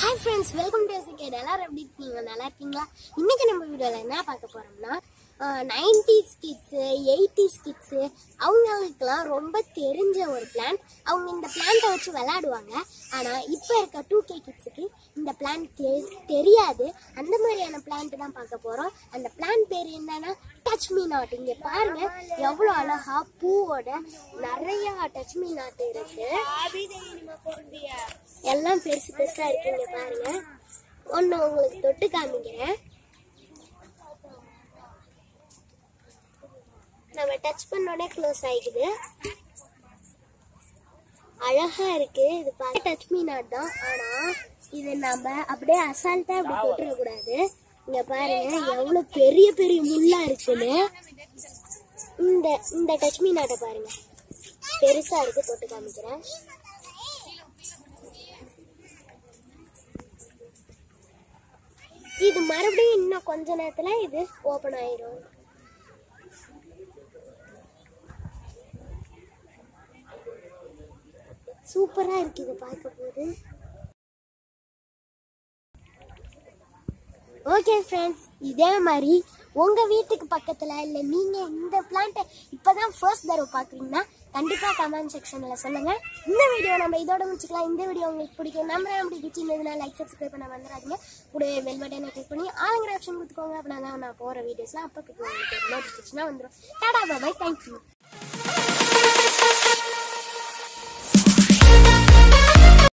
hi friends welcome to எஸ்கேட் எல்லாரும் எப்படி இருக்கீங்க நல்லா இருக்கீங்களா இன்னைக்கு நம்ம வீடியோவில் என்ன பார்க்க போறோம்னா நைன்டிஸ் கிட்ஸு எயிட்டிஸ் கிட்ஸு அவங்களுக்குலாம் ரொம்ப தெரிஞ்ச ஒரு பிளான் அவங்க இந்த பிளான்ட்டை வச்சு விளையாடுவாங்க ஆனால் இப்போ இருக்க டூ கே கிட்ஸுக்கு இந்த பிளான் தெ தெரியாது அந்த மாதிரியான பிளான்ட் தான் பார்க்க போகிறோம் அந்த பிளான் பேர் என்னன்னா டச் மீ நாட் இங்கே பாருங்க எவ்வளோ அழகா பூவோட நிறைய டச் மீ நாட் இருக்கு எல்லாம் பெருசு பெருசா இருக்குங்க பாருங்க ஒண்ணு உங்களுக்கு தொட்டு காமிக்கிறேன் நம்ம டச் பண்ணோடனே க்ளோஸ் ஆயிக்குது அழகா இருக்கு இது பார்க்க டச் மீ நாட் தான் ஆனா இது நம்ம அப்படியே அசால்ட்டா அப்படி போட்டுற கூடாது இங்க பாருங்க எவ்வளவு பெரிய பெரிய முள்ளா இருக்குன்னு இந்த இந்த டச் மீ நாட்டை பாருங்க பெருசா இருக்கு தொட்டு காமிக்கிறேன் இது மறுபடியும் இன்னும் கொஞ்ச நேரத்துல இது ஓபன் ஆயிரும் சூப்பரா இருக்கு இது பார்க்க போது ஓகே ஃப்ரெண்ட்ஸ் இதே மாதிரி உங்க வீட்டுக்கு பக்கத்துல இல்ல நீங்க இந்த பிளான்ட்டை இப்பதான் ஃபர்ஸ்ட் தடவை பாக்குறீங்கன்னா கண்டிப்பா கமெண்ட் செக்ஷன்ல சொல்லுங்க இந்த வீடியோ நம்ம இதோட முடிச்சுக்கலாம் இந்த வீடியோ உங்களுக்கு பிடிக்கும் நம்ம அப்படி பிடிச்சிருந்ததுன்னா லைக் சப்ஸ்கிரைப் பண்ண வந்துடாதீங்க கூட பெல் பட்டனை கிளிக் பண்ணி ஆளுங்கிற ஆப்ஷன் கொடுத்துக்கோங்க அப்படின்னா தான் நான் போற வீடியோஸ்லாம் அப்போ உங்களுக்கு நோட்டிஃபிகேஷனா வந்துடும் டாடா பாய் தேங்க்யூ